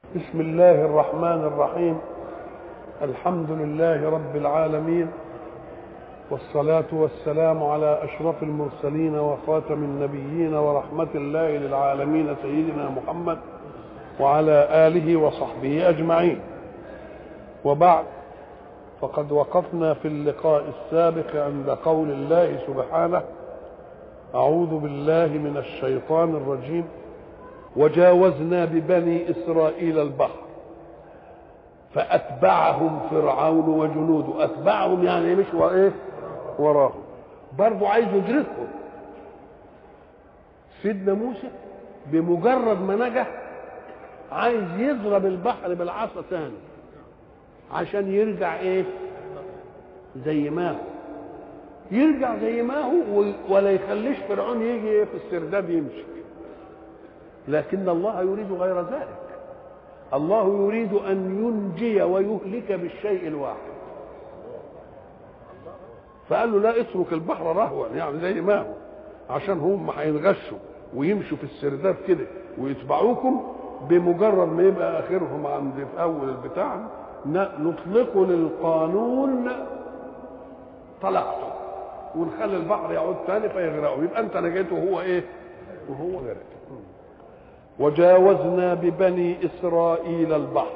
بسم الله الرحمن الرحيم الحمد لله رب العالمين والصلاة والسلام على أشرف المرسلين وخاتم النبيين ورحمة الله للعالمين سيدنا محمد وعلى آله وصحبه أجمعين وبعد فقد وقفنا في اللقاء السابق عند قول الله سبحانه أعوذ بالله من الشيطان الرجيم وجاوزنا ببني إسرائيل البحر فأتبعهم فرعون وجنوده أتبعهم يعني مش وإيه وراهم برضه عايز يدركهم سيدنا موسى بمجرد ما نجح عايز يضرب البحر بالعصا ثاني عشان يرجع ايه زي ما هو يرجع زي ما هو ولا يخليش فرعون يجي في السرداب يمشي لكن الله يريد غير ذلك الله يريد ان ينجي ويهلك بالشيء الواحد فقال له لا اترك البحر رهوا يعني زي ما هو عشان هم هينغشوا ويمشوا في السرداب كده ويتبعوكم بمجرد ما يبقى اخرهم عند في اول البتاع نطلق للقانون طلقته ونخلي البحر يعود تاني فيغرقه يبقى انت نجيته وهو ايه وهو غرق وجاوزنا ببني اسرائيل البحر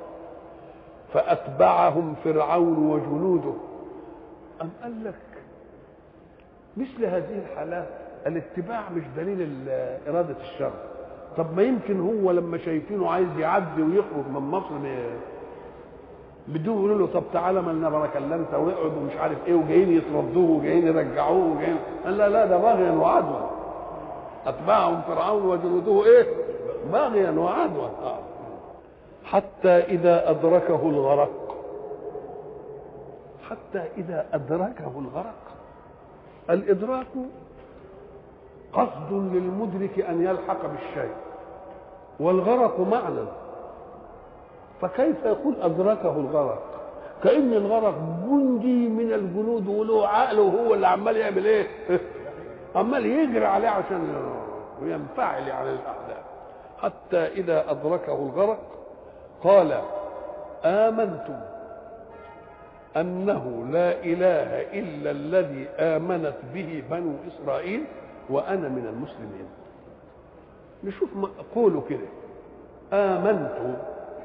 فاتبعهم فرعون وجنوده ام قال لك مثل هذه الحالات الاتباع مش دليل اراده الشر طب ما يمكن هو لما شايفينه عايز يعدي ويخرج من مصر بدون يقولوا له طب تعالى مالنا بركه الا انت واقعد ومش عارف ايه وجايين يطردوه وجايين يرجعوه وجايين قال لا لا ده باغيا وعدوا اتبعهم فرعون وجنوده ايه باغيا وعدوا آه. حتى اذا ادركه الغرق حتى اذا ادركه الغرق الادراك قصد للمدرك ان يلحق بالشيء والغرق معنى فكيف يقول أدركه الغرق كأن الغرق جندي من الجنود وله عقل وهو اللي عمال يعمل ايه عمال يجري عليه عشان وينفعل على الأحداث حتى إذا أدركه الغرق قال آمنت أنه لا إله إلا الذي آمنت به بنو إسرائيل وأنا من المسلمين نشوف قولوا كده آمنت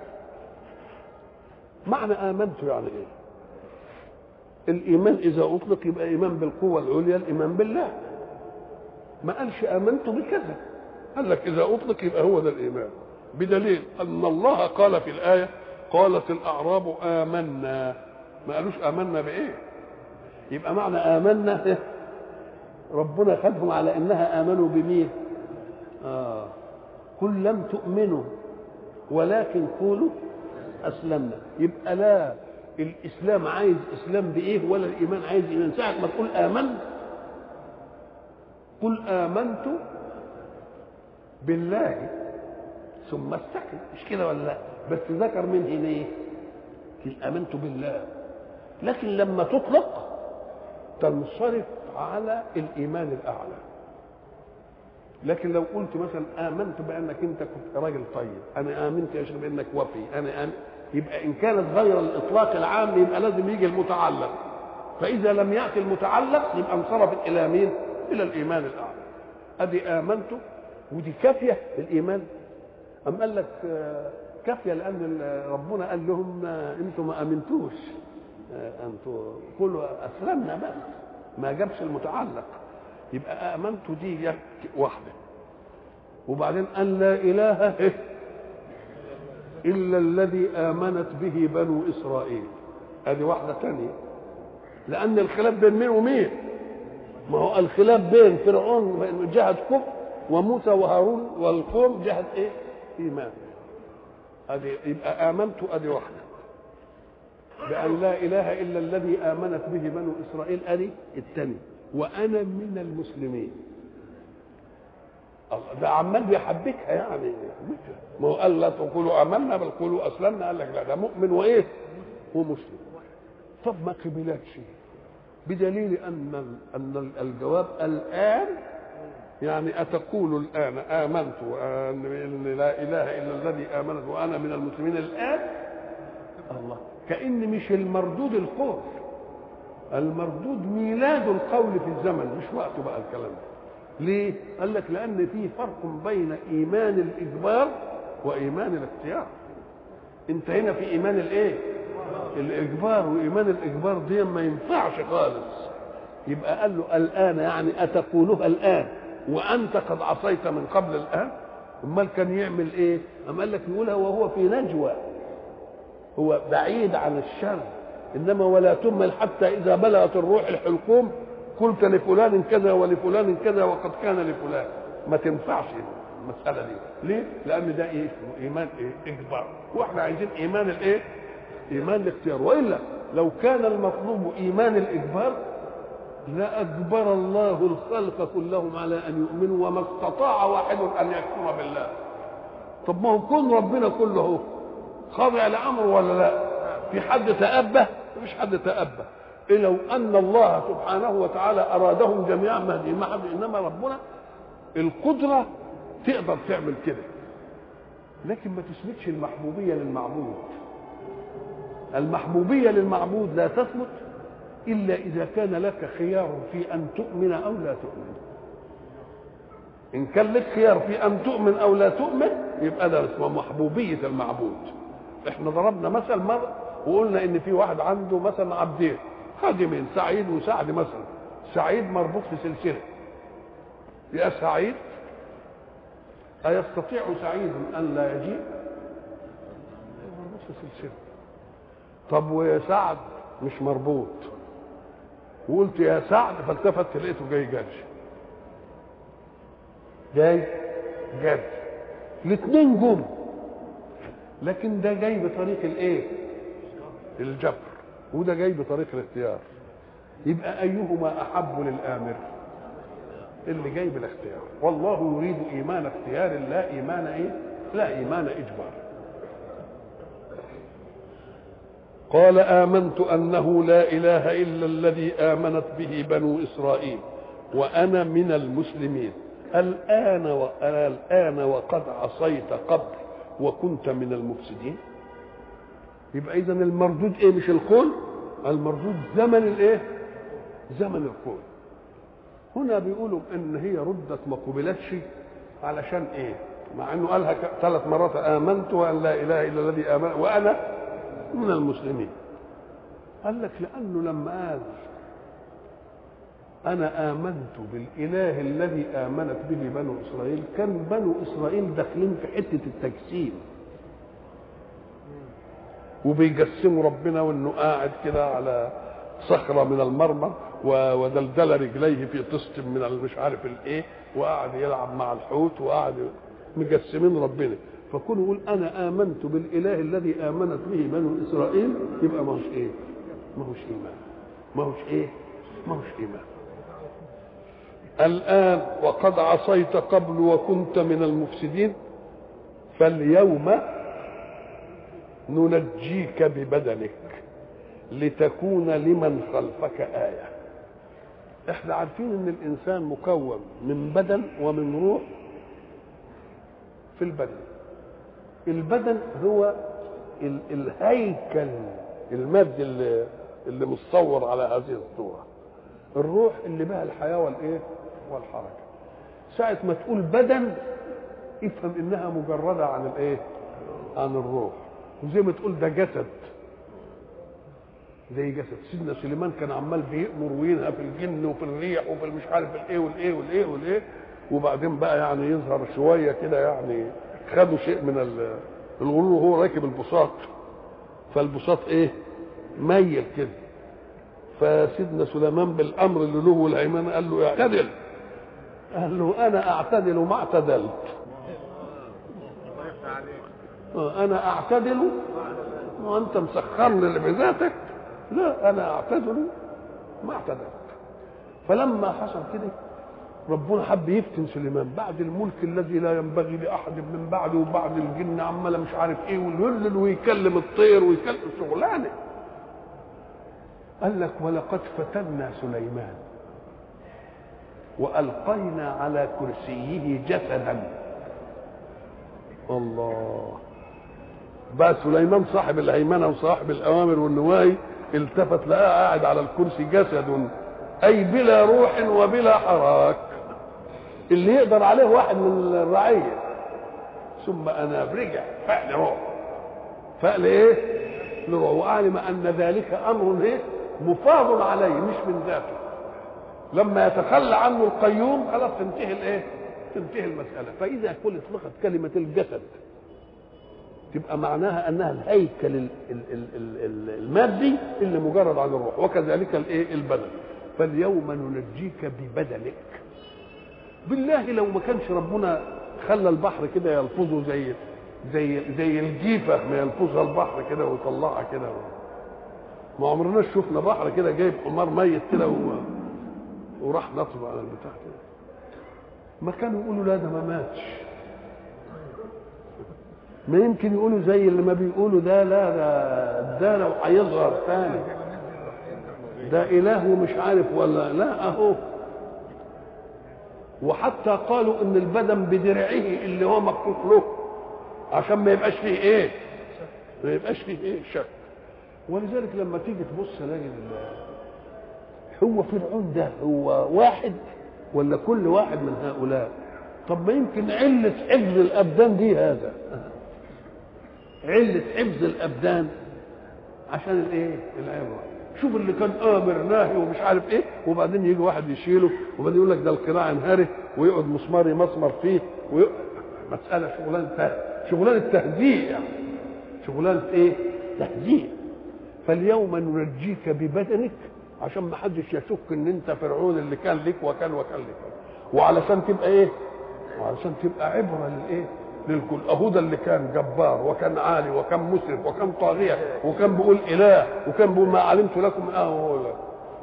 معنى آمنت يعني إيه؟ الإيمان إذا أطلق يبقى إيمان بالقوة العليا الإيمان بالله ما قالش آمنت بكذا قال لك إذا أطلق يبقى هو ده الإيمان بدليل أن الله قال في الآية قالت الأعراب آمنا ما قالوش آمنا بإيه يبقى معنى آمنا إيه؟ ربنا خدهم على إنها آمنوا بمين آه قل لم تؤمنوا ولكن قولوا اسلمنا يبقى لا الاسلام عايز اسلام بايه ولا الايمان عايز ايمان ساعه ما تقول امنت قل امنت بالله ثم استقم مش كده ولا لا بس ذكر من هنا ايه امنت بالله لكن لما تطلق تنصرف على الايمان الاعلى لكن لو قلت مثلا امنت بانك انت كنت راجل طيب انا امنت يا شيخ بانك وفي انا آمن يبقى ان كانت غير الاطلاق العام يبقى لازم يجي المتعلق فاذا لم ياتي المتعلق يبقى انصرفت الى مين الى الايمان الاعلى ادي امنت ودي كافيه الايمان ام قال لك كافيه لان ربنا قال لهم انتم ما امنتوش انتم قولوا اسلمنا بس ما جابش المتعلق يبقى امنت دي واحده وبعدين ان لا اله الا الذي امنت به بنو اسرائيل ادي واحده ثانيه لان الخلاف بين مين ومين ما هو الخلاف بين فرعون جهه كفر وموسى وهارون والقوم جهه ايه ايمان ادي يبقى امنت ادي واحده بان لا اله الا الذي امنت به بنو اسرائيل ادي الثانيه وانا من المسلمين ده عمال بيحبكها يعني ما هو قال لا تقولوا امنا بل قولوا اسلمنا قال لك لا ده مؤمن وايه ومسلم طب ما قبلتش بدليل ان ان الجواب الان يعني أتقول الآن آمنت أن لا إله إلا الذي آمنت وأنا من المسلمين الآن الله كأن مش المردود القول المردود ميلاد القول في الزمن مش وقته بقى الكلام ده ليه؟ قال لك لأن في فرق بين إيمان الإجبار وإيمان الاختيار أنت هنا في إيمان الإيه؟ الإجبار وإيمان الإجبار دي ما ينفعش خالص يبقى قال له الآن يعني أتقولها الآن وأنت قد عصيت من قبل الآن أمال كان يعمل إيه؟ أما قال لك يقولها وهو في نجوى هو بعيد عن الشر إنما ولا تمل حتى إذا بلغت الروح الحلقوم قلت لفلان كذا ولفلان كذا وقد كان لفلان ما تنفعش المسألة دي ليه؟ لأن ده إيه؟ اسمه إيمان إيه؟ إجبار وإحنا عايزين إيمان الإيه؟ إيمان الاختيار وإلا لو كان المطلوب إيمان الإجبار لأجبر الله الخلق كلهم على أن يؤمنوا وما استطاع واحد أن يكفر بالله طب ما هو كون ربنا كله هو خاضع لأمره ولا لا في حد تأبه مفيش حد تأبه إيه لو أن الله سبحانه وتعالى أرادهم جميعا مهدي ما حد إنما ربنا القدرة تقدر تعمل كده لكن ما تثبتش المحبوبية للمعبود المحبوبية للمعبود لا تثبت إلا إذا كان لك خيار في أن تؤمن أو لا تؤمن إن كان لك خيار في أن تؤمن أو لا تؤمن يبقى ده اسمه محبوبية المعبود احنا ضربنا مثل مرة وقلنا إن في واحد عنده مثلا عبدين خادمين سعيد وسعد مثلا سعيد مربوط في سلسلة يا سعيد أيستطيع سعيد أن لا يجيء؟ مربوط في سلسلة طب وسعد مش مربوط وقلت يا سعد فالتفت لقيته جاي جري جاي جري الاثنين جم لكن ده جاي بطريق الايه الجبر وده جاي بطريق الاختيار يبقى ايهما احب للامر اللي جاي بالاختيار والله يريد ايمان اختيار لا ايمان ايه لا ايمان اجبار قال آمنت أنه لا إله إلا الذي آمنت به بنو إسرائيل وأنا من المسلمين الآن وأنا الآن وقد عصيت قبل وكنت من المفسدين يبقى إذا المردود إيه مش القول المردود زمن الإيه زمن القول هنا بيقولوا إن هي ردت ما قبلتش علشان إيه مع إنه قالها ثلاث مرات آمنت وأن لا إله إلا الذي آمن وأنا من المسلمين قال لك لأنه لما قال أنا آمنت بالإله الذي آمنت به بنو إسرائيل كان بنو إسرائيل داخلين في حتة التجسيم وبيجسموا ربنا وانه قاعد كده على صخره من المرمى ودلدل رجليه في طست من مش عارف الايه وقاعد يلعب مع الحوت وقاعد مجسمين ربنا فكون يقول انا امنت بالاله الذي امنت به بنو اسرائيل يبقى ما هوش ايه؟ ما هوش ايمان ما هوش ايه؟ ما هوش ايمان الان وقد عصيت قبل وكنت من المفسدين فاليوم ننجيك ببدنك لتكون لمن خلفك آية احنا عارفين ان الانسان مكون من بدن ومن روح في البدن البدن هو ال- الهيكل المادي اللي, اللي متصور على هذه الصورة الروح اللي بها الحياة والايه والحركة ساعة ما تقول بدن افهم انها مجردة عن الايه عن الروح وزي ما تقول ده جسد زي جسد سيدنا سليمان كان عمال بيأمر وينهى في الجن وفي الريح وفي المش عارف الايه والايه والايه والايه وبعدين بقى يعني يظهر شويه كده يعني خدوا شيء من ال- الغرور وهو راكب البساط فالبساط ايه ميل كده فسيدنا سليمان بالامر اللي له والهيمنه قال له اعتدل قال له انا اعتدل ما اعتدلت آه، انا اعتدل وانت مسخرني بذاتك لا انا اعتدل ما اعتدلت فلما حصل كده ربنا حب يفتن سليمان بعد الملك الذي لا ينبغي لاحد من بعده وبعد الجن عماله مش عارف ايه ويهلل ويكلم الطير ويكلم شغلانه قال لك ولقد فتنا سليمان والقينا على كرسيه جسدا الله بقى سليمان صاحب الهيمنه وصاحب الاوامر والنواهي التفت لقاه قاعد على الكرسي جسد اي بلا روح وبلا حراك اللي يقدر عليه واحد من الرعيه ثم انا رجع فعل روح فعل ايه لروح واعلم ان ذلك امر ايه مفاض عليه مش من ذاته لما يتخلى عنه القيوم خلاص تنتهي الايه تنتهي المساله فاذا كل اطلقت كلمه الجسد تبقى معناها انها الهيكل ال- ال- ال- ال- المادي اللي مجرد عن الروح وكذلك الايه البدن فاليوم ننجيك ببدنك بالله لو ما كانش ربنا خلى البحر كده يلفظه زي زي زي الجيفه ما يلفظها البحر كده ويطلعها كده ما عمرناش شفنا بحر كده جايب حمار ميت كده و... وراح نطب على البتاع كده ما كانوا يقولوا لا ده ما ماتش ما يمكن يقولوا زي اللي ما بيقولوا ده لا ده ده لو هيظهر تاني ده اله ومش عارف ولا لا اهو وحتى قالوا ان البدن بدرعه اللي هو مكتوب له عشان ما يبقاش فيه ايه ما يبقاش فيه ايه شك ولذلك لما تيجي تبص تلاقي هو فرعون ده هو واحد ولا كل واحد من هؤلاء طب ما يمكن علة حفظ الأبدان دي هذا علة حفظ الأبدان عشان الايه العبرة شوف اللي كان آمر ناهي ومش عارف ايه وبعدين يجي واحد يشيله وبعدين يقول لك ده القراع انهاره ويقعد مسمار يمسمر فيه ويقعد مسألة شغلانة ته- شغلانة تهديء يعني شغلانة ايه؟ تهديء فاليوم ننجيك ببدنك عشان ما حدش يشك ان انت فرعون اللي كان لك وكان وكان لك وعلشان تبقى ايه؟ وعلشان تبقى عبره للايه؟ للكل اهو ده اللي كان جبار وكان عالي وكان مسرف وكان طاغيه وكان بيقول اله وكان بيقول ما علمت لكم اه هو ده.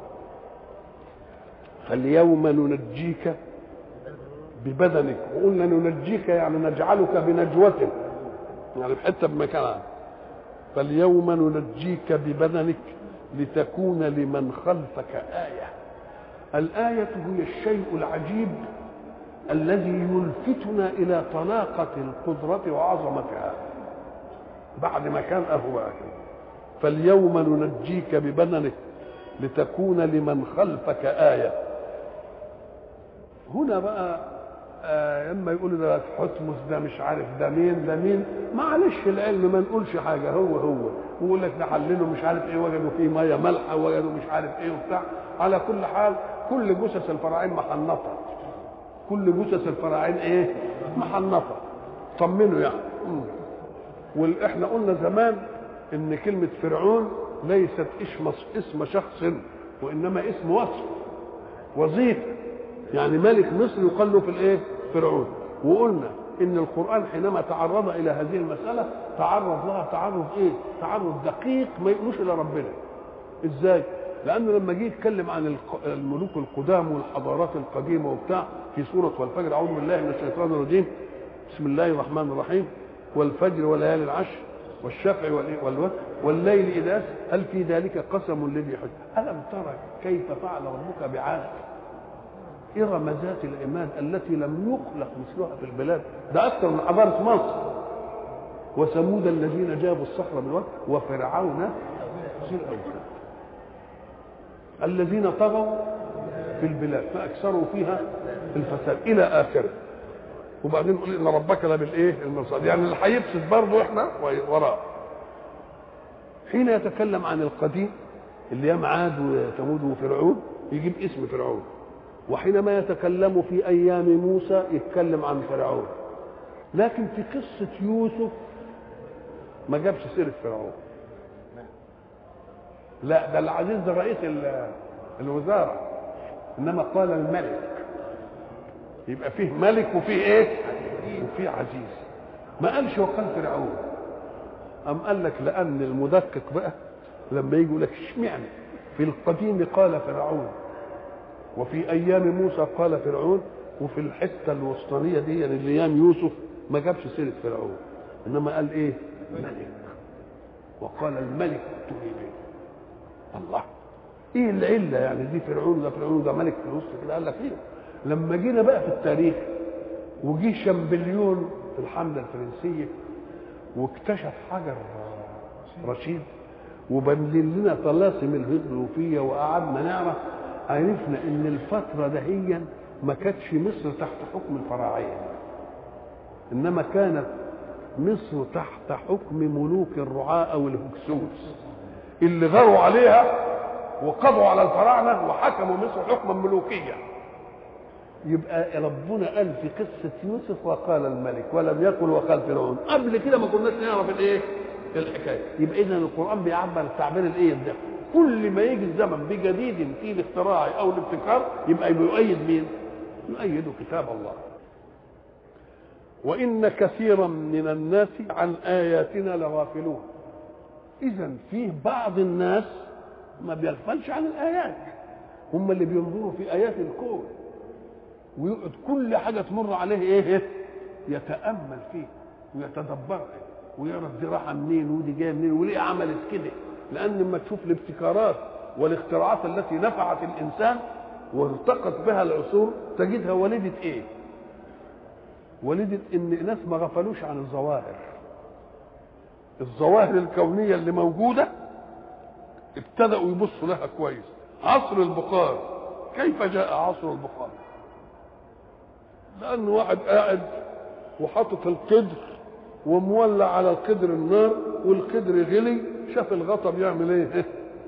فاليوم ننجيك ببدنك وقلنا ننجيك يعني نجعلك بنجوة يعني في حته بمكانها فاليوم ننجيك ببدنك لتكون لمن خلفك آية الآية هي الشيء العجيب الذي يلفتنا إلى طلاقة القدرة وعظمتها بعد ما كان أهو بقى كده. فاليوم ننجيك ببدنك لتكون لمن خلفك آية هنا بقى آه اما يقولوا ده حتمس ده مش عارف ده مين ده مين معلش العلم ما نقولش حاجه هو هو ويقول لك ده حللوا مش عارف ايه وجدوا فيه ميه مالحه وجدوا مش عارف ايه وبتاع على كل حال كل جثث الفراعين محنطه كل جثث الفراعين ايه محنطه طمنوا يعني مم. واحنا قلنا زمان ان كلمه فرعون ليست اسم اسم شخص وانما اسم وصف وظيفه يعني ملك مصر يقال له في الايه فرعون وقلنا ان القران حينما تعرض الى هذه المساله تعرض لها تعرض ايه تعرض دقيق ما يقولوش الى ربنا ازاي لانه لما جه يتكلم عن الق- الملوك القدام والحضارات القديمه وبتاع في سوره والفجر اعوذ بالله من الشيطان الرجيم بسم الله الرحمن الرحيم والفجر وليالي العشر والشفع والإيه؟ والوتر والليل اذا أسر هل في ذلك قسم لذي حجر الم ترى كيف فعل ربك بعاد إرم ذات العماد التي لم يخلق مثلها في البلاد ده أكثر من حضارة مصر وثمود الذين جابوا الصخر بالواد وفرعون ذي الأوتاد الذين طغوا في البلاد فأكثروا فيها الفساد إلى آخره وبعدين يقول إن ربك لبالإيه المرصاد يعني اللي هيفسد برضه إحنا وراه حين يتكلم عن القديم اللي هي عاد وثمود وفرعون يجيب اسم فرعون وحينما يتكلم في ايام موسى يتكلم عن فرعون لكن في قصه يوسف ما جابش سيره فرعون لا ده العزيز ده رئيس ال- الوزاره انما قال الملك يبقى فيه ملك وفيه ايه وفيه عزيز ما قالش وقال فرعون أم قال لك لأن المدقق بقى لما يجي يقول لك اشمعنى في القديم قال فرعون وفي ايام موسى قال فرعون وفي الحته الوسطانيه دي يعني ايام يوسف ما جابش سيره فرعون انما قال ايه ملك وقال الملك ائتوني به الله ايه العله يعني دي فرعون ده فرعون ده ملك في الوسط كده قال لك ايه لما جينا بقى في التاريخ وجي شامبليون في الحمله الفرنسيه واكتشف حجر رشيد وبنلل لنا طلاسم الهيدروفيه وقعدنا نعرف عرفنا ان الفتره دهيا ما كانتش مصر تحت حكم الفراعنه انما كانت مصر تحت حكم ملوك الرعاة او الهكسوس اللي غاروا عليها وقضوا على الفراعنه وحكموا مصر حكما ملوكيا يبقى ربنا قال في قصه يوسف وقال الملك ولم يقل وقال فرعون قبل كده ما كناش نعرف الايه الحكايه يبقى اذا القران بيعبر التعبير الايه ده كل ما يجي الزمن بجديد فيه الاختراع او الابتكار يبقى يؤيد مين يؤيد كتاب الله وان كثيرا من الناس عن اياتنا لغافلون اذا فيه بعض الناس ما بيغفلش عن الايات هم اللي بينظروا في ايات الكون ويقعد كل حاجه تمر عليه ايه يتامل فيه ويتدبرها ويعرف دي رايحه منين ودي جايه منين وليه عملت كده لان لما تشوف الابتكارات والاختراعات التي نفعت الانسان وارتقت بها العصور تجدها ولدت ايه ولدت ان ناس ما غفلوش عن الظواهر الظواهر الكونيه اللي موجوده ابتدأوا يبصوا لها كويس عصر البخار كيف جاء عصر البخار لأن واحد قاعد وحاطط القدر ومولع على القدر النار والقدر غلي شاف الغطا بيعمل ايه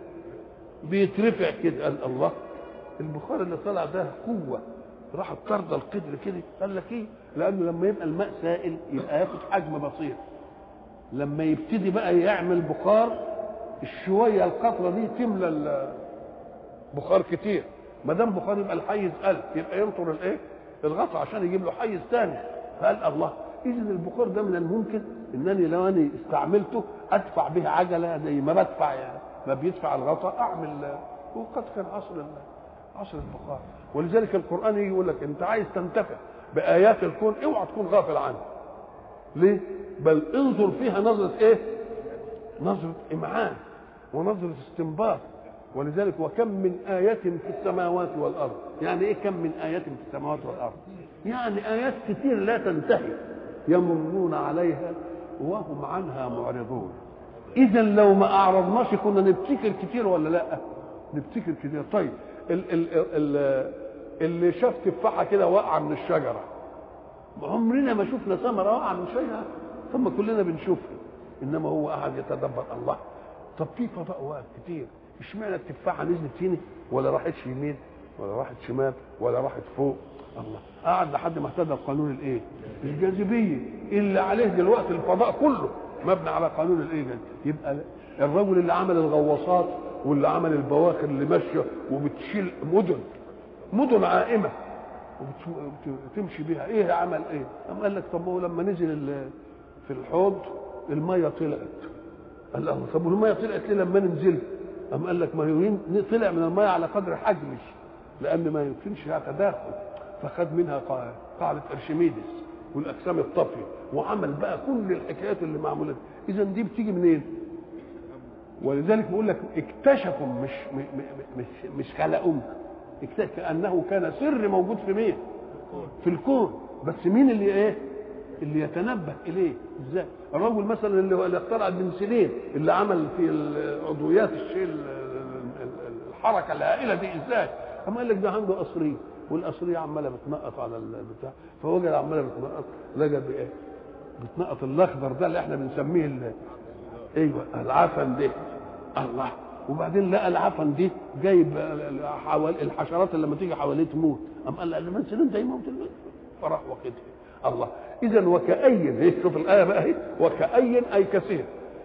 بيترفع كده قال الله البخار اللي طلع ده قوه راح طرد القدر كده قال لك ايه لانه لما يبقى الماء سائل يبقى ياخد حجم بسيط لما يبتدي بقى يعمل بخار الشويه القطره دي تملى البخار كتير ما دام بخار يبقى الحيز ألف يبقى ينطر الايه الغطا عشان يجيب له حيز ثاني فقال الله اذا البخار ده من الممكن انني لو انا استعملته ادفع به عجله زي ما بدفع يعني ما بيدفع الغطاء اعمل وقد كان عصر عصر البخار ولذلك القران يجي يقول لك انت عايز تنتفع بايات الكون اوعى تكون غافل عنها ليه بل انظر فيها نظره ايه نظره امعان ونظره استنباط ولذلك وكم من آية في السماوات والأرض يعني إيه كم من آية في السماوات والأرض يعني آيات كتير لا تنتهي يمرون عليها وهم عنها معرضون إذا لو ما أعرضناش كنا نبتكر كتير ولا لا نبتكر كتير طيب ال ال ال اللي شاف تفاحة كده واقعة من الشجرة عمرنا ما شفنا ثمرة واقعة من شجرة ثم كلنا بنشوفها إنما هو قاعد يتدبر الله طب في فضاء واقف كتير اشمعنى التفاحه نزلت هنا ولا راحتش يمين ولا راحت شمال ولا راحت فوق الله قعد لحد ما اهتدى قانون الايه الجاذبيه اللي عليه دلوقتي الفضاء كله مبني على قانون الايه يبقى الرجل اللي عمل الغواصات واللي عمل البواخر اللي ماشيه وبتشيل مدن مدن عائمه وتمشي بيها ايه عمل ايه قام قال لك طب هو لما نزل في الحوض الميه طلعت قال له طب والميه طلعت ليه لما نزلت قام قال لك ما هو طلع من الميه على قدر حجمه لان ما يمكنش فيها تداخل فخد منها قاعده ارشميدس والاجسام الطافيه وعمل بقى كل الحكايات اللي معموله اذا دي بتيجي منين؟ ولذلك بيقول لك اكتشفوا مش مش مش خلقوه اكتشف كانه كان سر موجود في مين؟ في الكون بس مين اللي ايه؟ اللي يتنبه اليه ازاي الرجل مثلا اللي, اللي اخترع البنسلين اللي عمل في عضويات الشيء الحركه الهائله دي ازاي اما قال لك ده عنده قصريه والقصريه عماله بتنقط على البتاع فوجد عماله بتنقط لقى بايه بتنقط الاخضر ده اللي احنا بنسميه ال... ايوه العفن ده الله وبعدين لقى العفن دي جايب حوالي الحشرات اللي لما تيجي حواليه تموت قام قال لا البنسلين ده يموت فراح واخدها الله اذا وكأي ايه شوف الايه بقى اهي وكأي اي كثير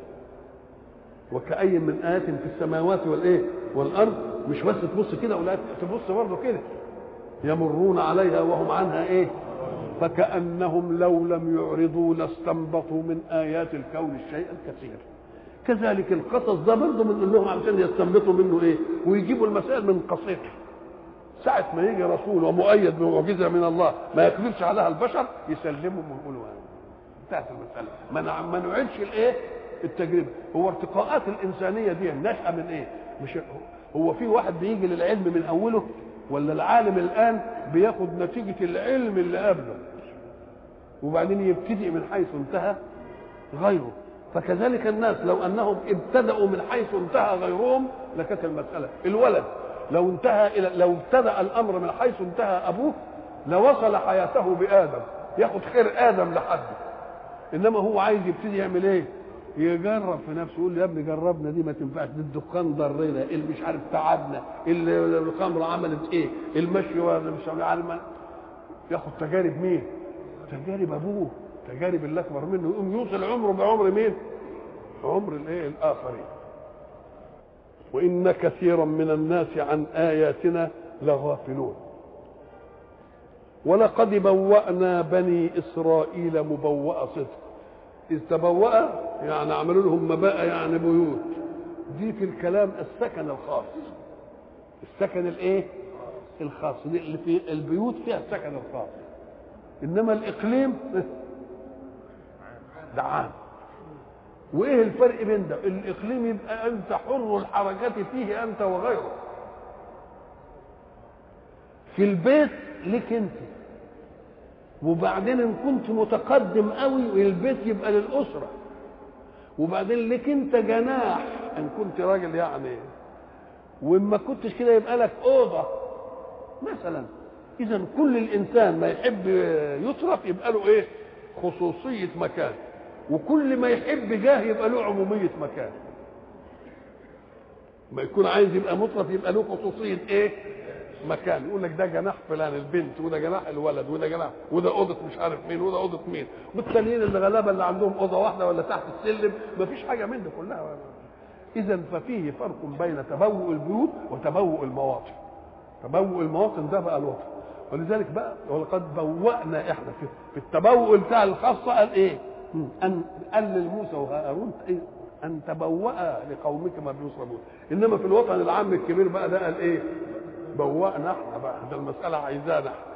وكأي من آيات في السماوات والايه والارض مش بس تبص كده ولا تبص برضه كده يمرون عليها وهم عنها ايه فكأنهم لو لم يعرضوا لاستنبطوا من آيات الكون الشيء الكثير كذلك القصص ده برضه بنقول لهم عشان يستنبطوا منه ايه ويجيبوا المسائل من قصير ساعة ما يجي رسول ومؤيد بمعجزة من الله ما يقدرش عليها البشر يسلمهم ويقولوا انتهت المسألة ما ما نعيدش الايه التجربة هو ارتقاءات الإنسانية دي نشأة من ايه مش هو في واحد بيجي للعلم من أوله ولا العالم الان بياخد نتيجه العلم اللي قبله وبعدين يبتدئ من حيث انتهى غيره فكذلك الناس لو انهم ابتدأوا من حيث انتهى غيرهم لكانت المسألة الولد لو انتهى الى لو ابتدأ الامر من حيث انتهى ابوه لوصل حياته بآدم ياخد خير آدم لحده انما هو عايز يبتدي يعمل ايه؟ يجرب في نفسه يقول يا ابني جربنا دي ما تنفعش دي الدخان ضرنا اللي مش عارف تعبنا اللي الخمر عملت ايه المشي ولا مش عارف ياخد تجارب مين؟ تجارب ابوه تجارب اللي اكبر منه يقوم يوصل عمره بعمر مين؟ عمر الايه؟ الاخرين. وان كثيرا من الناس عن اياتنا لغافلون. ولقد بوأنا بني اسرائيل مبوأ صدق. إذ تبوأ يعني عملوا لهم مباء يعني بيوت. دي في الكلام السكن الخاص. السكن الايه؟ الخاص دي اللي في البيوت فيها السكن الخاص. انما الاقليم ده عام وايه الفرق بين ده الاقليم يبقى انت حر الحركات فيه انت وغيره في البيت لك انت وبعدين ان كنت متقدم قوي البيت يبقى للاسره وبعدين لك انت جناح ان كنت راجل يعني وما كنتش كده يبقى لك اوضه مثلا اذا كل الانسان ما يحب يترف يبقى له ايه خصوصيه مكان وكل ما يحب جاه يبقى له عموميه مكان ما يكون عايز يبقى مطرف يبقى له خصوصيه ايه مكان يقول لك ده جناح فلان البنت وده جناح الولد وده جناح وده اوضه مش عارف مين وده اوضه مين والتانيين اللي غلابه اللي عندهم اوضه واحده ولا تحت السلم ما فيش حاجه من دي كلها اذا ففيه فرق بين تبوء البيوت وتبوء المواطن تبوء المواطن ده بقى الوطن ولذلك بقى ولقد بوأنا احنا في, في التبوء بتاع الخاصه قال ايه؟ ان قال لموسى وهارون إيه؟ ان تبوأ لقومك ما بيصربون انما في الوطن العام الكبير بقى ده قال ايه؟ بوأنا احنا بقى ده المساله عايزانا احنا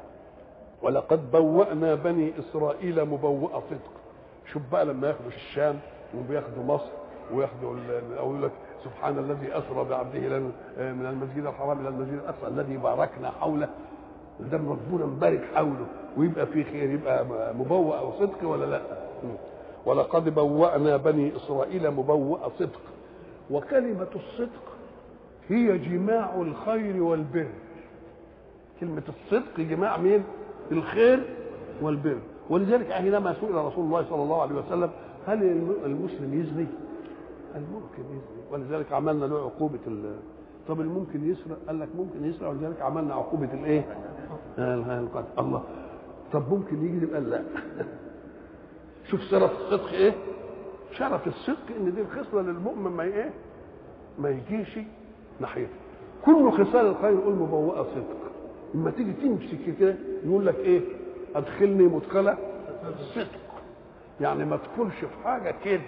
ولقد بوأنا بني اسرائيل مبوأ صدق شوف بقى لما ياخدوا الشام وبياخدوا مصر وياخدوا او يقول لك سبحان الذي اسرى بعبده من المسجد الحرام الى المسجد الاقصى الذي باركنا حوله ده ربنا مبارك حوله ويبقى فيه خير يبقى مبوأ او صدق ولا لا ولقد بوأنا بني اسرائيل مبوأ صدق وكلمة الصدق هي جماع الخير والبر كلمة الصدق جماع مين؟ الخير والبر ولذلك حينما سئل رسول الله صلى الله عليه وسلم هل المسلم يزني؟ قال ممكن يزني ولذلك عملنا له عقوبة طب اللي ممكن يسرق قال لك ممكن يسرق ولذلك عملنا عقوبة الايه؟ القتل الله طب ممكن يكذب قال لا شوف شرف الصدق ايه؟ شرف الصدق ان دي الخصلة للمؤمن ما ايه؟ ما يجيش ناحيته كل خصال الخير يقول مبوءة صدق لما تيجي تمسك كده يقول لك ايه؟ ادخلني مدخلة صدق يعني ما تدخلش في حاجة كده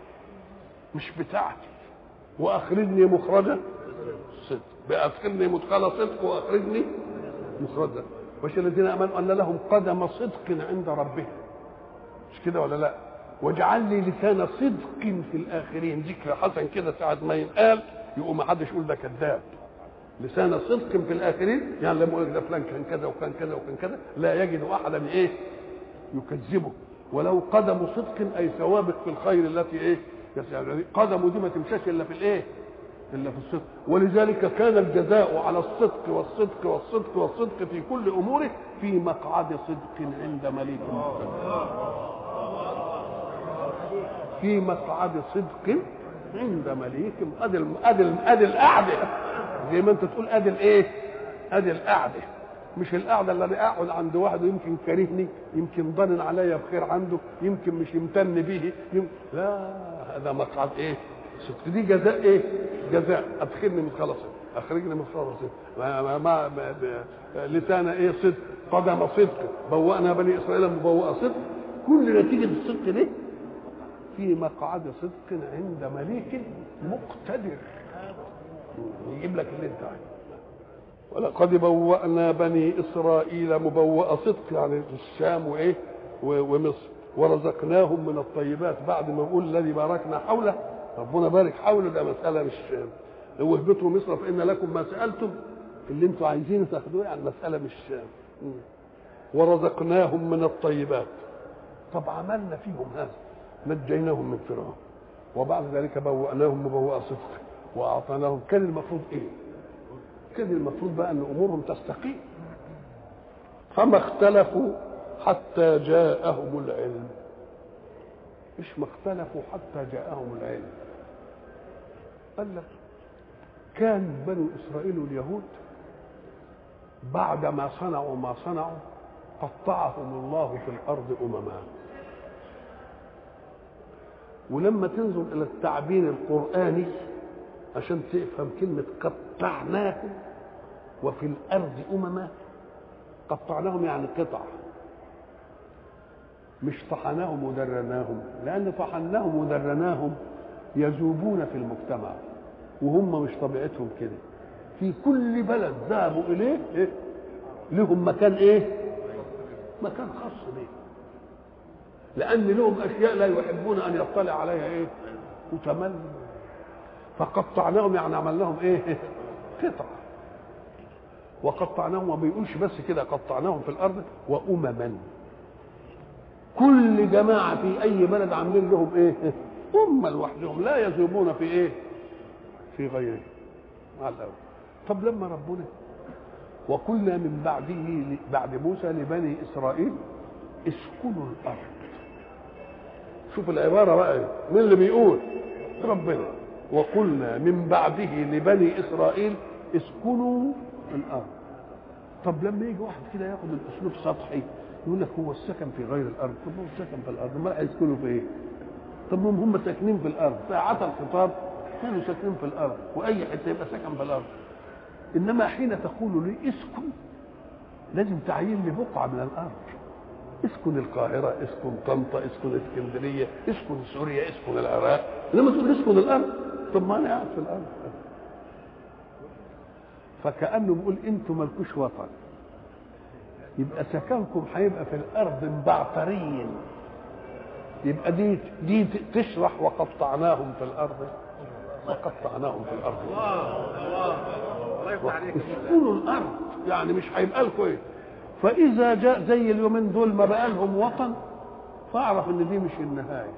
مش بتاعتي واخرجني مخرجا صدق بادخلني مدخل صدق واخرجني مخرجا مش الذين امنوا ان لهم قدم صدق عند ربهم مش كده ولا لا واجعل لي لسان صدق في الاخرين ذكر حسن كده ساعه ما ينقال يقوم ما حدش يقول ده كذاب لسان صدق في الاخرين يعني لما يقول ده فلان كان كذا وكان كذا وكان كذا لا يجد احدا ايه يكذبه ولو قدم صدق اي ثوابت في الخير التي ايه يعني قدمه دي ما تمشاش الا في الايه الا في الصدق ولذلك كان الجزاء على الصدق والصدق والصدق والصدق في كل اموره في مقعد صدق عند مليك في مقعد صدق عند مليك ادي ادي ادي القعده زي ما انت تقول ادي الايه ادي القعده مش القعده اللي انا اقعد عند واحد ويمكن كارهني يمكن ضنن عليا بخير عنده يمكن مش يمتن به يمكن لا هذا مقعد ايه صدق دي جزاء ايه جزاء ادخلني من خلص اخرجني من خلص ما ما ما ما لسان ايه صدق قدم صدق بوأنا بني اسرائيل مبوأ صدق كل نتيجه الصدق دي في مقعد صدق عند مليك مقتدر يجيب لك اللي انت عايزه ولقد بوأنا بني إسرائيل مبوأ صدق يعني الشام وإيه ومصر ورزقناهم من الطيبات بعد ما بقول الذي باركنا حوله ربنا بارك حوله ده مسألة مش هو اهبطوا مصر فإن لكم ما سألتم اللي انتوا عايزينه تاخدوه يعني المساله مش ورزقناهم من الطيبات طب عملنا فيهم هذا نجيناهم من فرعون وبعد ذلك بوأناهم مبوأ صدق وأعطيناهم كان المفروض إيه؟ كان المفروض بقى أن أمورهم تستقيم فما اختلفوا حتى جاءهم العلم مش ما اختلفوا حتى جاءهم العلم قال لك كان بنو إسرائيل واليهود بعد ما صنعوا ما صنعوا قطعهم الله في الأرض أمما ولما تنظر إلى التعبير القرآني عشان تفهم كلمة قطعناهم وفي الأرض أمما قطعناهم يعني قطع مش طحناهم ودرناهم لأن طحناهم ودرناهم يذوبون في المجتمع وهم مش طبيعتهم كده في كل بلد ذهبوا إليه إيه؟ لهم مكان إيه؟ مكان خاص به لأن لهم أشياء لا يحبون أن يطلع عليها إيه؟ وتمل فقطعناهم يعني عملناهم إيه؟ قطع وقطعناهم ما بيقولش بس كده قطعناهم في الأرض وأمما كل جماعة في أي بلد عاملين لهم إيه؟ أمة لوحدهم لا يذوبون في إيه؟ في غيره مع الأول طب لما ربنا وقلنا من بعده بعد موسى لبني إسرائيل اسكنوا الأرض شوف العبارة بقى مين اللي بيقول ربنا وقلنا من بعده لبني إسرائيل اسكنوا الأرض طب لما يجي واحد كده ياخد الأسلوب سطحي يقول لك هو السكن في غير الأرض طب هو السكن في الأرض ما هيسكنوا في إيه؟ طب هم هم ساكنين في الأرض ساعة الخطاب كانوا ساكنين في الأرض وأي حتة يبقى سكن في الأرض إنما حين تقول لي اسكن لازم تعيين لي بقعة من الأرض اسكن القاهرة اسكن طنطا اسكن اسكندرية اسكن سوريا اسكن العراق لما تقول اسكن الأرض طب ما أنا قاعد في الأرض فكأنه بيقول أنتوا مالكوش وطن يبقى سكنكم هيبقى في الأرض مبعثرين يبقى دي دي تشرح وقطعناهم في الأرض وقطعناهم في الأرض اسكنوا الأرض يعني مش هيبقى لكم إيه فإذا جاء زي اليومين دول ما بقى لهم وطن فاعرف إن دي مش النهاية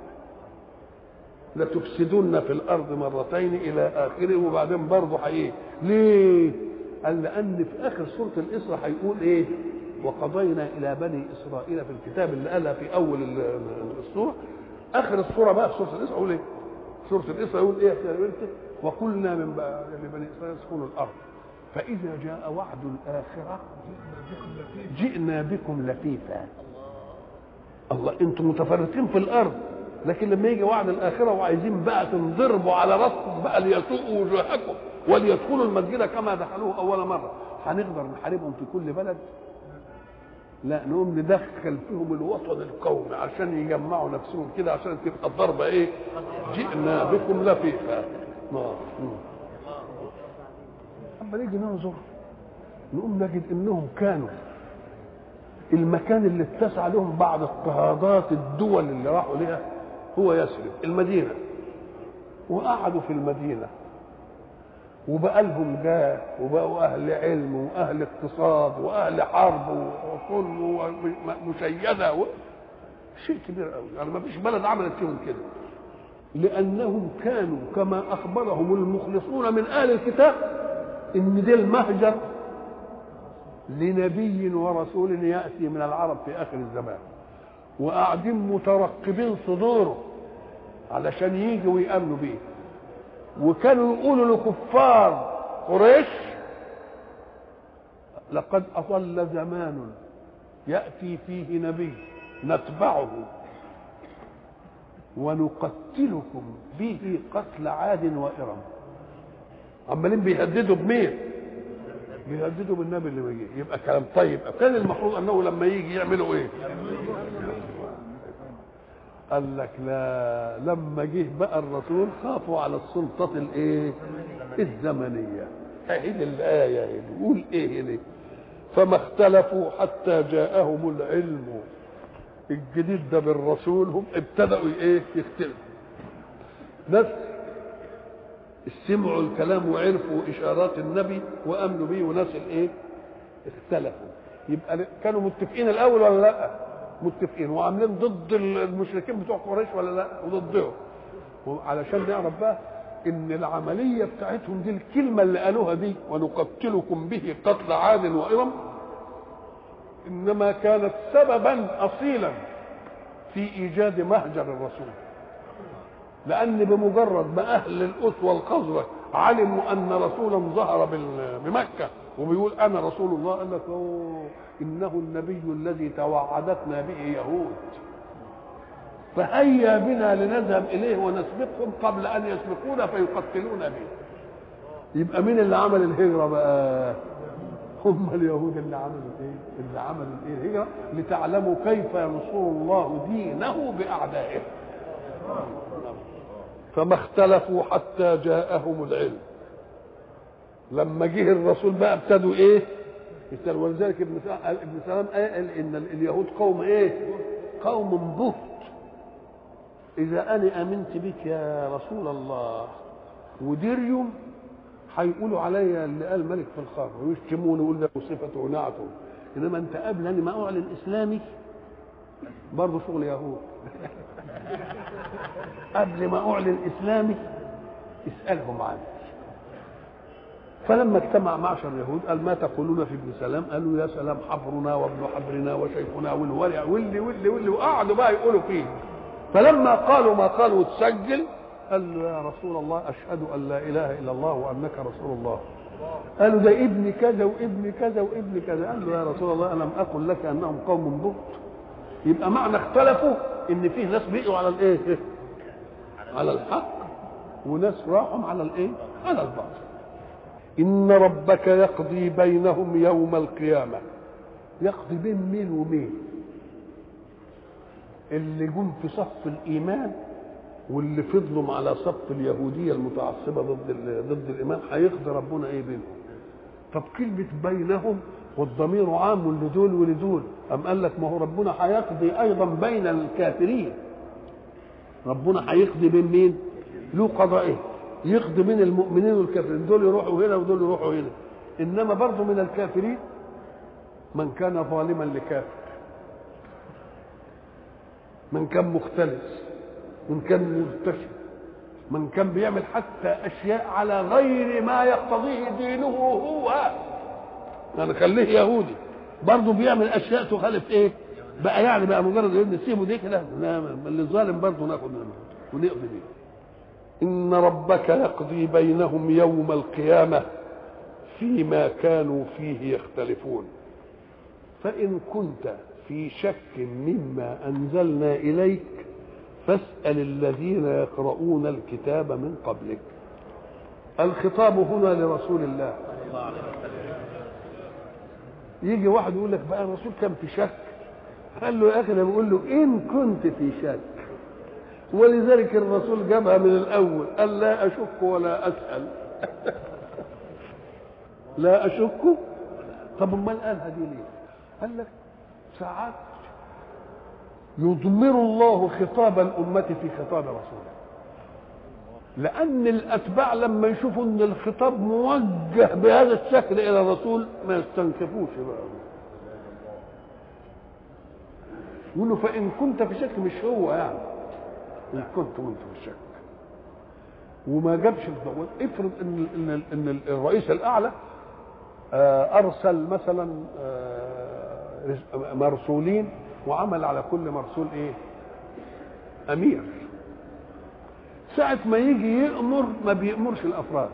لتفسدن في الأرض مرتين إلى آخره وبعدين برضه هي ليه؟ قال لأن في آخر سورة الإسراء هيقول إيه؟ وقضينا إلى بني إسرائيل في الكتاب اللي قالها في أول السورة آخر السورة بقى في سورة الإسراء يقول إيه؟ سورة الإسراء يقول إيه يا بنتي؟ وقلنا من لبني إسرائيل اسكنوا الأرض فإذا جاء وعد الآخرة جئنا بكم لفيفا الله انتم متفرقين في الارض لكن لما يجي وعد الاخره وعايزين بقى تنضربوا على راسكم بقى ليسوقوا وجوهكم وليدخلوا المسجد كما دخلوه اول مره هنقدر نحاربهم في كل بلد لا نقوم ندخل فيهم الوطن القومي عشان يجمعوا نفسهم كده عشان تبقى الضربه ايه جئنا بكم لفيفا اما نيجي ننظر نقوم نجد انهم كانوا المكان اللي اتسع لهم بعد اضطهادات الدول اللي راحوا لها هو يثرب المدينه وقعدوا في المدينه وبقى لهم جاه وبقوا اهل علم واهل اقتصاد واهل حرب وكل مشيده و... شيء كبير قوي يعني ما فيش بلد عملت فيهم كده لانهم كانوا كما اخبرهم المخلصون من اهل الكتاب ان ده المهجر لنبي ورسول ياتي من العرب في اخر الزمان وقاعدين مترقبين صدوره علشان يجي ويامنوا بيه وكانوا يقولوا لكفار قريش لقد اضل زمان ياتي فيه نبي نتبعه ونقتلكم به قتل عاد وارم عمالين بيهددوا بمين بيهددوا بالنبي اللي بيجي يبقى كلام طيب كان المفروض انه لما يجي يعملوا ايه قال لك لا لما جه بقى الرسول خافوا على السلطة الايه الزمنية اهي الآية بيقول ايه هنا فما اختلفوا حتى جاءهم العلم الجديد ده بالرسول هم ابتدأوا ايه يختلفوا ناس سمعوا الكلام وعرفوا اشارات النبي وامنوا به وناس الايه اختلفوا يبقى كانوا متفقين الاول ولا لا متفقين وعاملين ضد المشركين بتوع قريش ولا لا وضدهم علشان نعرف بقى ان العمليه بتاعتهم دي الكلمه اللي قالوها دي ونقتلكم به قتل عاد وارم انما كانت سببا اصيلا في ايجاد مهجر الرسول لان بمجرد ما اهل الاس والخزرج علموا ان رسولا ظهر بمكه وبيقول انا رسول الله قال لك اوه انه النبي الذي توعدتنا به يهود فهيا بنا لنذهب اليه ونسبقهم قبل ان يسبقونا فيقتلونا به يبقى مين اللي عمل الهجره بقى هم اليهود اللي عملوا ايه اللي عملوا ايه الهجره لتعلموا كيف ينصر الله دينه باعدائه فما اختلفوا حتى جاءهم العلم لما جه الرسول بقى ابتدوا ايه ولذلك ابن ابن سلام قال ان اليهود قوم ايه قوم بهت اذا انا امنت بك يا رسول الله وديريوم هيقولوا عليا اللي قال ملك في الخمر ويشتموني ويقول ده صفته ونعته انما انت قبل انا ما اعلن اسلامي برضه شغل يهود قبل ما اعلن اسلامي اسالهم عني فلما اجتمع معشر اليهود قال ما تقولون في ابن سلام قالوا يا سلام حبرنا وابن حبرنا وشيخنا والورع واللي واللي واللي وقعدوا بقى يقولوا فيه فلما قالوا ما قالوا وتسجل قال له يا رسول الله اشهد ان لا اله الا الله وانك رسول الله قالوا ده ابن كذا وابن كذا وابن كذا قال له يا رسول الله الم اقل لك انهم قوم بهت يبقى معنى اختلفوا ان فيه ناس بقوا على الايه على الحق وناس راحوا على الايه على الباطل ان ربك يقضي بينهم يوم القيامه يقضي بين مين ومين اللي جم في صف الايمان واللي فضلوا على صف اليهوديه المتعصبه ضد ضد الايمان هيقضي ربنا ايه بينهم طب كلمه بينهم والضمير عام لدول ولدول أم قال لك ما هو ربنا هيقضي أيضا بين الكافرين ربنا هيقضي بين مين؟ له قضائه يقضي بين المؤمنين والكافرين دول يروحوا هنا ودول يروحوا هنا إنما برضه من الكافرين من كان ظالما لكافر من كان مختلس من كان مرتشي من كان بيعمل حتى أشياء على غير ما يقتضيه دينه هو يعني خليه يهودي برضه بيعمل اشياء تخالف ايه بقى يعني بقى مجرد يقول نسيبه دي كده لا اللي ظالم برضه ناخد منه ونقضي بيه ان ربك يقضي بينهم يوم القيامه فيما كانوا فيه يختلفون فان كنت في شك مما انزلنا اليك فاسال الذين يقرؤون الكتاب من قبلك الخطاب هنا لرسول الله صلى الله عليه وسلم يجي واحد يقول لك بقى الرسول كان في شك قال له يا اخي انا بقول له ان كنت في شك ولذلك الرسول جابها من الاول قال لا اشك ولا اسال لا اشك طب امال قالها دي ليه قال لك ساعات يضمر الله خطاب الأمة في خطاب رسوله لأن الأتباع لما يشوفوا أن الخطاب موجه بهذا الشكل إلى الرسول ما يستنكفوش بقى يقولوا فإن كنت في شك مش هو يعني إن كنت وأنت في شك وما جابش الضوء افرض ان ان ان الرئيس الاعلى ارسل مثلا مرسولين وعمل على كل مرسول ايه امير ساعة ما يجي يأمر ما بيأمرش الأفراد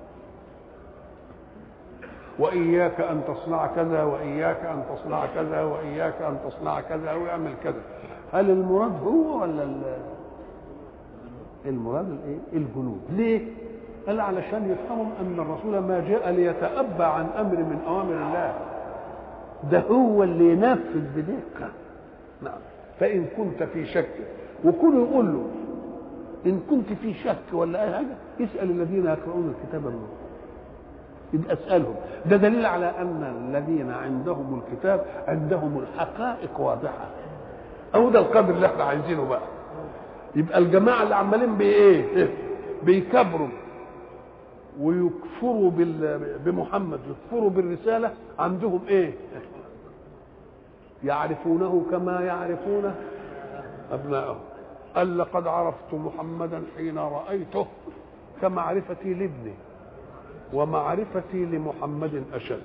وإياك أن تصنع كذا وإياك أن تصنع كذا وإياك أن تصنع كذا ويعمل كذا هل المراد هو ولا المراد الايه الجنود ليه قال علشان يفهموا ان الرسول ما جاء ليتأبى عن امر من اوامر الله ده هو اللي ينفذ بدقه نعم فان كنت في شك وكل يقول له ان كنت في شك ولا اي حاجه اسال الذين يقرؤون الكتاب منه يبقى اسالهم ده دليل على ان الذين عندهم الكتاب عندهم الحقائق واضحه او ده القدر اللي احنا عايزينه بقى يبقى الجماعه اللي عمالين بايه بيكبروا ويكفروا بال- بمحمد يكفروا بالرسالة عندهم ايه يعرفونه كما يعرفون أبناءهم قال لقد عرفت محمدا حين رأيته كمعرفتي لابني ومعرفتي لمحمد أشد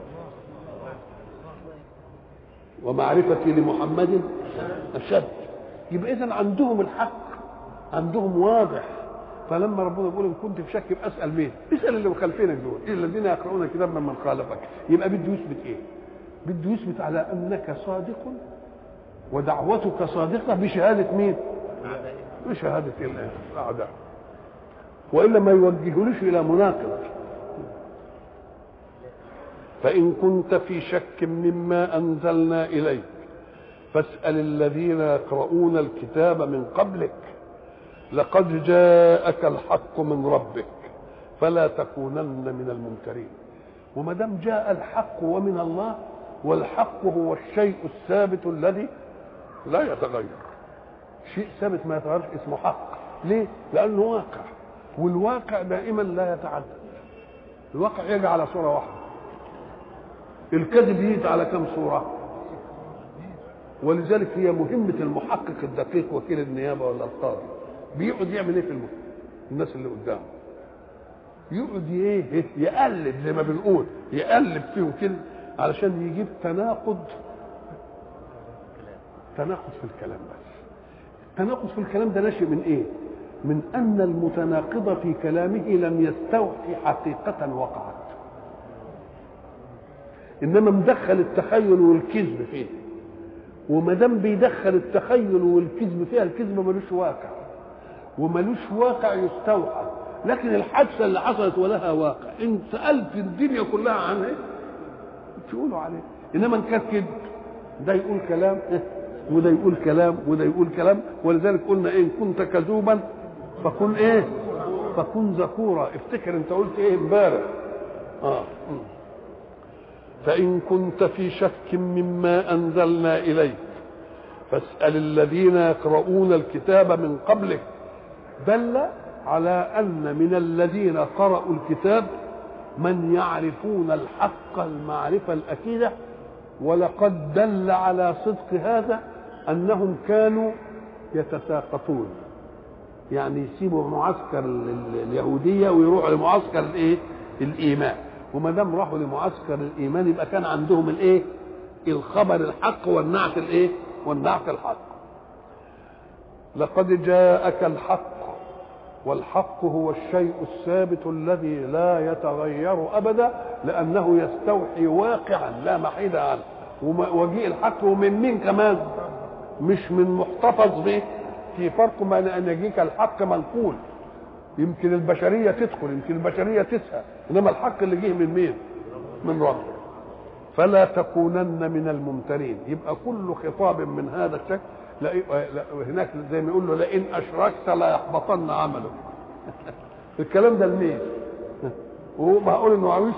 ومعرفتي لمحمد أشد يبقى إذا عندهم الحق عندهم واضح فلما ربنا يقول ان كنت في شك يبقى اسال مين؟ اسال اللي مخالفينك دول، إيه الذين يقرؤون الكتاب ممن خالفك، يبقى بده يثبت ايه؟ بده يثبت على انك صادق ودعوتك صادقه بشهاده مين؟ بشهاده الاعداء. والا ما يوجهونيش الى مناقضه. فان كنت في شك مما انزلنا اليك فاسال الذين يقرؤون الكتاب من قبلك لقد جاءك الحق من ربك فلا تكونن من الممترين وما دام جاء الحق ومن الله والحق هو الشيء الثابت الذي لا يتغير شيء ثابت ما يتغيرش اسمه حق ليه لانه واقع والواقع دائما لا يتعدد الواقع يجي على صوره واحده الكذب يجي على كم صوره ولذلك هي مهمه المحقق الدقيق وكيل النيابه ولا القاضي بيقعد يعمل ايه في الم... الناس اللي قدامه يقعد ايه يقلب زي ما بنقول يقلب فيهم كده علشان يجيب تناقض تناقض في الكلام بس التناقض في الكلام ده ناشئ من ايه من ان المتناقض في كلامه لم يستوحي حقيقه وقعت انما مدخل التخيل والكذب فيه وما دام بيدخل التخيل والكذب فيها الكذب ملوش واقع وملوش واقع يستوحى لكن الحادثه اللي حصلت ولها واقع ان سالت الدنيا كلها عنها تقولوا عليه انما ان كانت كذب ده يقول كلام وده يقول كلام وده يقول كلام ولذلك قلنا إيه ان كنت كذوبا فكن ايه فكن ذكورا افتكر انت قلت ايه امبارح اه فان كنت في شك مما انزلنا اليك فاسال الذين يقرؤون الكتاب من قبلك دل على ان من الذين قرأوا الكتاب من يعرفون الحق المعرفة الأكيدة ولقد دل على صدق هذا أنهم كانوا يتساقطون يعني يسيبوا معسكر اليهودية ويروحوا لمعسكر الايه؟ الإيمان وما دام راحوا لمعسكر الإيمان يبقى كان عندهم الايه؟ الخبر الحق والنعت الايه؟ والنعت الحق لقد جاءك الحق والحق هو الشيء الثابت الذي لا يتغير ابدا لانه يستوحي واقعا لا محيد عنه وجيء الحق ومن مين كمان مش من محتفظ به في فرق بين ان يجيك الحق منقول يمكن البشريه تدخل يمكن البشريه تسهى انما الحق اللي جه من مين من ربك فلا تكونن من الممترين يبقى كل خطاب من هذا الشكل لا هناك زي ما يقول له لئن اشركت لا يحبطن عملك الكلام ده لمين وهو معقول انه عاوز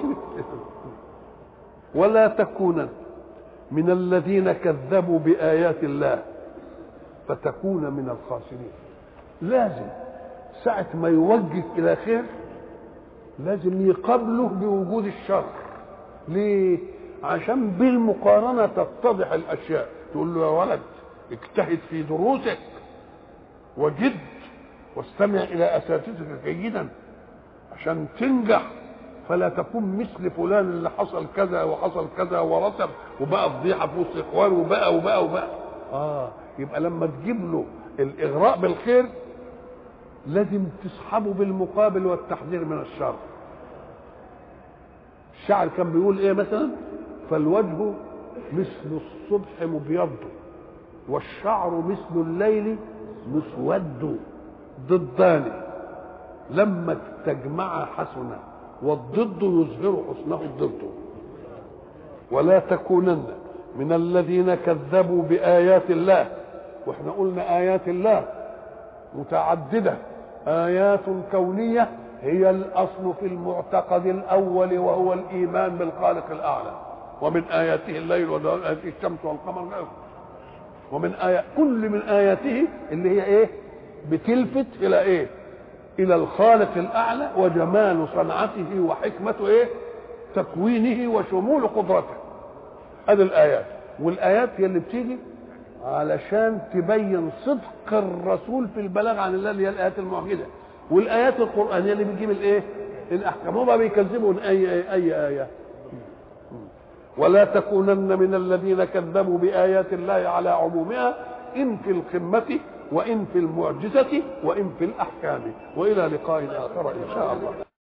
ولا تكونن من الذين كذبوا بايات الله فتكون من الخاسرين لازم ساعة ما يوجه إلى خير لازم يقابله بوجود الشر ليه؟ عشان بالمقارنة تتضح الأشياء تقول له يا ولد اجتهد في دروسك وجد واستمع الى اساتذتك جيدا عشان تنجح فلا تكون مثل فلان اللي حصل كذا وحصل كذا ورتب وبقى فضيحه في وسط اخوانه وبقى وبقى وبقى اه يبقى لما تجيب له الاغراء بالخير لازم تصحبه بالمقابل والتحذير من الشر الشاعر كان بيقول ايه مثلا فالوجه مثل الصبح مبيض والشعر مثل الليل مسود ضدان لما تجمع حسنا والضد يظهر حسنه الضد ولا تكونن من الذين كذبوا بآيات الله واحنا قلنا آيات الله متعددة آيات كونية هي الأصل في المعتقد الأول وهو الإيمان بالخالق الأعلى ومن آياته الليل ومن آياته الشمس والقمر غيره ومن آيات كل من آياته اللي هي إيه؟ بتلفت إلى إيه؟ الى الخالق الاعلى وجمال صنعته وحكمه ايه تكوينه وشمول قدرته ادي الايات والايات هي اللي بتيجي علشان تبين صدق الرسول في البلاغ عن الله اللي هي الايات المعجزه والايات القرانيه اللي بتجيب الايه الاحكام هم بيكذبوا اي اي, أي ايه ولا تكونن من الذين كذبوا بايات الله على عمومها ان في القمه وان في المعجزه وان في الاحكام والى لقاء اخر ان شاء الله